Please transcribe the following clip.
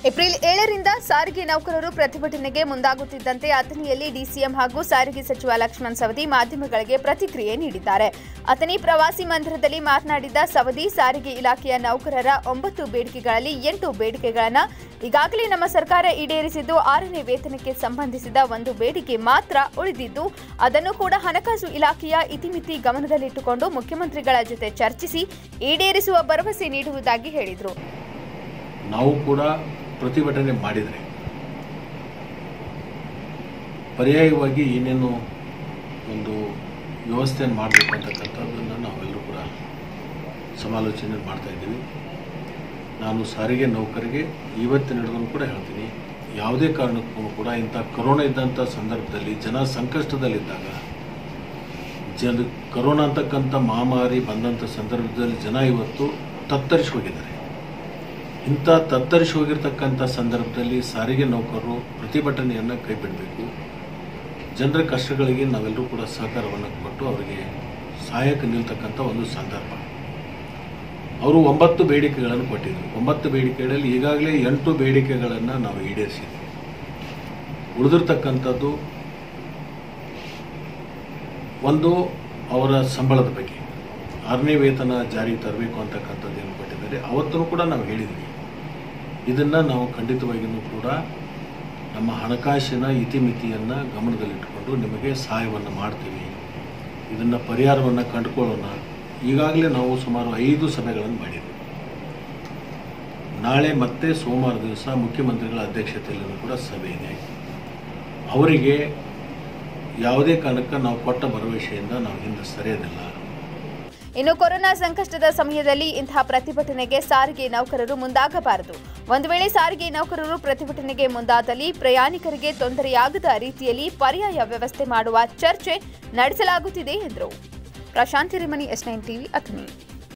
April ಏಳರಿಂದ ಸಾರಿಗೆ ನೌಕರರು ಪ್ರತಿಭಟನೆಗೆ ಮುಂದಾಗುತ್ತಿದ್ದಂತೆ ಅಥಣಿಯಲ್ಲಿ ಡಿಸಿಎಂ ಹಾಗೂ ಸಾರಿಗೆ ಸಚಿವ ಲಕ್ಷ್ಮಣ್ ಸವದಿ ಮಾಧ್ಯಮಗಳಿಗೆ ಪ್ರತಿಕ್ರಿಯೆ ನೀಡಿದ್ದಾರೆ ಅಥಣಿ ಪ್ರವಾಸಿ ಮಂದಿರದಲ್ಲಿ ಮಾತನಾಡಿದ ಸವದಿ ಸಾರಿಗೆ ಇಲಾಖೆಯ ನೌಕರರ ಒಂಬತ್ತು ಬೇಡಿಕೆಗಳಲ್ಲಿ ಎಂಟು ಬೇಡಿಕೆಗಳನ್ನು ಈಗಾಗಲೇ ನಮ್ಮ ಸರ್ಕಾರ ಈಡೇರಿಸಿದ್ದು ಆರನೇ ವೇತನಕ್ಕೆ ಸಂಬಂಧಿಸಿದ ಒಂದು ಬೇಡಿಕೆ ಮಾತ್ರ ಉಳಿದಿದ್ದು ಅದನ್ನು ಕೂಡ ಹಣಕಾಸು ಇಲಾಖೆಯ ಇತಿಮಿತಿ ಗಮನದಲ್ಲಿಟ್ಟುಕೊಂಡು ಮುಖ್ಯಮಂತ್ರಿಗಳ ಜೊತೆ ಚರ್ಚಿಸಿ ಈಡೇರಿಸುವ ಭರವಸೆ ನೀಡುವುದಾಗಿ ಹೇಳಿದರು ನಾವು ಕೂಡ ಪ್ರತಿಭಟನೆ ಮಾಡಿದರೆ ಪರ್ಯಾಯವಾಗಿ ಏನೇನು ಒಂದು ವ್ಯವಸ್ಥೆಯನ್ನು ಮಾಡಬೇಕು ಅಂತಕ್ಕಂಥದ್ದನ್ನು ನಾವೆಲ್ಲರೂ ಕೂಡ ಸಮಾಲೋಚನೆ ಮಾಡ್ತಾ ಇದ್ದೀವಿ ನಾನು ಸಾರಿಗೆ ನೌಕರಿಗೆ ಇವತ್ತಿನ ಹಿಡಿದು ಕೂಡ ಹೇಳ್ತೀನಿ ಯಾವುದೇ ಕಾರಣಕ್ಕೂ ಕೂಡ ಇಂಥ ಕೊರೋನಾ ಇದ್ದಂಥ ಸಂದರ್ಭದಲ್ಲಿ ಜನ ಸಂಕಷ್ಟದಲ್ಲಿದ್ದಾಗ ಜನ ಕೊರೋನಾ ಅಂತಕ್ಕಂಥ ಮಹಾಮಾರಿ ಬಂದಂಥ ಸಂದರ್ಭದಲ್ಲಿ ಜನ ಇವತ್ತು ತತ್ತರಿಸಿ ಹೋಗಿದ್ದಾರೆ ಇಂಥ ತತ್ತರಿಸಿ ಹೋಗಿರ್ತಕ್ಕಂಥ ಸಂದರ್ಭದಲ್ಲಿ ಸಾರಿಗೆ ನೌಕರರು ಪ್ರತಿಭಟನೆಯನ್ನು ಕೈಬಿಡಬೇಕು ಜನರ ಕಷ್ಟಗಳಿಗೆ ನಾವೆಲ್ಲರೂ ಕೂಡ ಸಹಕಾರವನ್ನು ಕೊಟ್ಟು ಅವರಿಗೆ ಸಹಾಯಕ್ಕೆ ನಿಲ್ತಕ್ಕಂಥ ಒಂದು ಸಂದರ್ಭ ಅವರು ಒಂಬತ್ತು ಬೇಡಿಕೆಗಳನ್ನು ಕೊಟ್ಟಿದ್ದರು ಒಂಬತ್ತು ಬೇಡಿಕೆಗಳಲ್ಲಿ ಈಗಾಗಲೇ ಎಂಟು ಬೇಡಿಕೆಗಳನ್ನು ನಾವು ಈಡೇರಿಸಿದ್ವಿ ಉಳಿದಿರ್ತಕ್ಕಂಥದ್ದು ಒಂದು ಅವರ ಸಂಬಳದ ಬಗ್ಗೆ ಆರನೇ ವೇತನ ಜಾರಿಗೆ ತರಬೇಕು ಅಂತಕ್ಕಂಥದ್ದು ಏನು ಕೊಟ್ಟಿದ್ದಾರೆ ಅವತ್ತೂ ಕೂಡ ನಾವು ಹೇಳಿದ್ವಿ ಇದನ್ನು ನಾವು ಖಂಡಿತವಾಗಿಯೂ ಕೂಡ ನಮ್ಮ ಹಣಕಾಸಿನ ಇತಿಮಿತಿಯನ್ನು ಗಮನದಲ್ಲಿಟ್ಟುಕೊಂಡು ನಿಮಗೆ ಸಹಾಯವನ್ನು ಮಾಡ್ತೀವಿ ಇದನ್ನು ಪರಿಹಾರವನ್ನು ಕಂಡುಕೊಳ್ಳೋಣ ಈಗಾಗಲೇ ನಾವು ಸುಮಾರು ಐದು ಸಭೆಗಳನ್ನು ಮಾಡಿದ್ವಿ ನಾಳೆ ಮತ್ತೆ ಸೋಮವಾರ ದಿವಸ ಮುಖ್ಯಮಂತ್ರಿಗಳ ಅಧ್ಯಕ್ಷತೆಯಲ್ಲೂ ಕೂಡ ಸಭೆ ಇದೆ ಅವರಿಗೆ ಯಾವುದೇ ಕಾರಣಕ್ಕೆ ನಾವು ಕೊಟ್ಟ ಭರವಸೆಯಿಂದ ನಾವು ಹಿಂದೆ ಸರಿಯೋದಿಲ್ಲ ಇನ್ನು ಕೊರೋನಾ ಸಂಕಷ್ಟದ ಸಮಯದಲ್ಲಿ ಇಂತಹ ಪ್ರತಿಭಟನೆಗೆ ಸಾರಿಗೆ ನೌಕರರು ಮುಂದಾಗಬಾರದು ಒಂದು ವೇಳೆ ಸಾರಿಗೆ ನೌಕರರು ಪ್ರತಿಭಟನೆಗೆ ಮುಂದಾದಲ್ಲಿ ಪ್ರಯಾಣಿಕರಿಗೆ ತೊಂದರೆಯಾಗದ ರೀತಿಯಲ್ಲಿ ಪರ್ಯಾಯ ವ್ಯವಸ್ಥೆ ಮಾಡುವ ಚರ್ಚೆ ನಡೆಸಲಾಗುತ್ತಿದೆ ಎಂದರು Prashanti Rimani S nine TV Athani